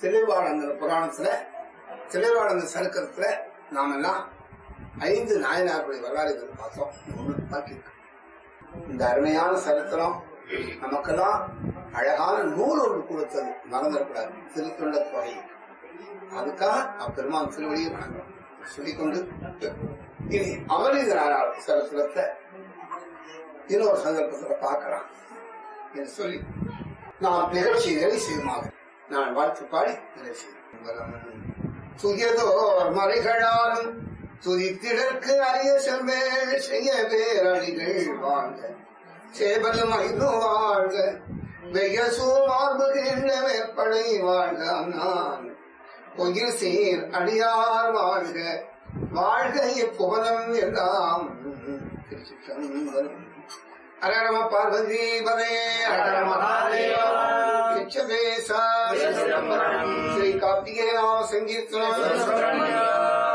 சிலைவாழங்கிற புராணத்துல சிலைவாழங்க சருக்கத்துல நாம எல்லாம் ஐந்து நாயனார்களுடைய வரலாறுகள் பார்த்தோம் ஒண்ணு பாக்கி இருக்கு இந்த அருமையான சரித்திரம் நமக்கெல்லாம் அழகான நூல் ஒன்று கொடுத்தது மறந்துடக்கூடாது திருத்தொண்ட தொகை அதுக்காக அப்பெருமான் திருவடியை வணங்குறோம் சொல்லிக்கொண்டு இனி அமரீதரார் சரித்திரத்தை இன்னொரு சந்தர்ப்பத்துல பார்க்கலாம் என்று சொல்லி நாம் நிகழ்ச்சி நிறைவு செய்யுமாக நான் வாழ்த்து பாடி நிறைவு செய்யும் துயதோர் மறைகளாலும் துதித்திடற்கு அரிய செல்வே செய்ய பேரடிகள் வாழ்க சேவலும் ஐந்து வாழ்க வெய்ய சூழ்மார்பு வேப்படை வாழ்க நான் பொயில் சீர் அடியார் வாழ்க வாழ்க இப்புகலம் எல்லாம் திருச்சிற்றம்பலம் அரரம பார்வதி பதே அரர மகாதேவா ஸ்ரீ கார்த்திகேய நாம சங்கீர்த்தனம்